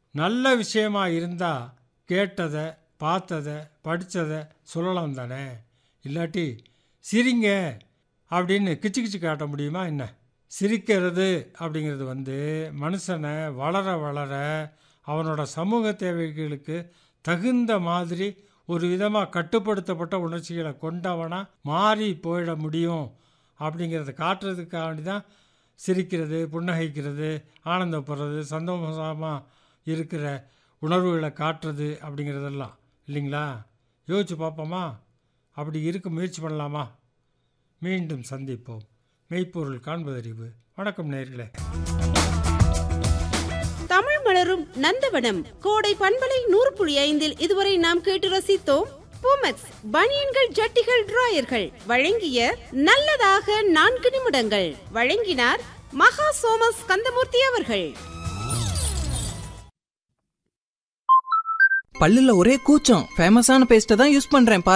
நல்ல விஷயமா இருந்தால் கேட்டதை பார்த்ததை படித்ததை சொல்லலாம் தானே இல்லாட்டி சிரிங்க அப்படின்னு கிச்சு கிச்சு காட்ட முடியுமா என்ன சிரிக்கிறது அப்படிங்கிறது வந்து மனுஷனை வளர வளர அவனோட சமூக தேவைகளுக்கு தகுந்த மாதிரி ஒரு விதமாக கட்டுப்படுத்தப்பட்ட உணர்ச்சிகளை கொண்டவனா மாறி போயிட முடியும் அப்படிங்கிறத காட்டுறதுக்காண்டி தான் சிரிக்கிறது புன்னகைக்கிறது ஆனந்தப்படுறது சந்தோஷமாக இருக்கிற உணர்வுகளை காட்டுறது அப்படிங்கிறதெல்லாம் இல்லைங்களா யோசிச்சு பார்ப்போமா அப்படி இருக்க முயற்சி பண்ணலாமா மீண்டும் சந்திப்போம் மெய்ப்பொருள் காண்பதறிவு வணக்கம் நேர்களே தமிழ் மலரும் நந்தவனம் கோடை பண்பலை நூறு புள்ளி ஐந்தில் இதுவரை நாம் கேட்டு ரசித்தோம் பூமெக்ஸ் பனியன்கள் ஜட்டிகள் டிராயர்கள் வழங்கிய நல்லதாக நான்கு நிமிடங்கள் வழங்கினார் மகா சோமஸ் கந்தமூர்த்தி அவர்கள் பல்லுல ஒரே கூச்சம் ஃபேமஸான பேஸ்ட்டை தான் யூஸ் பண்றேன் பாரு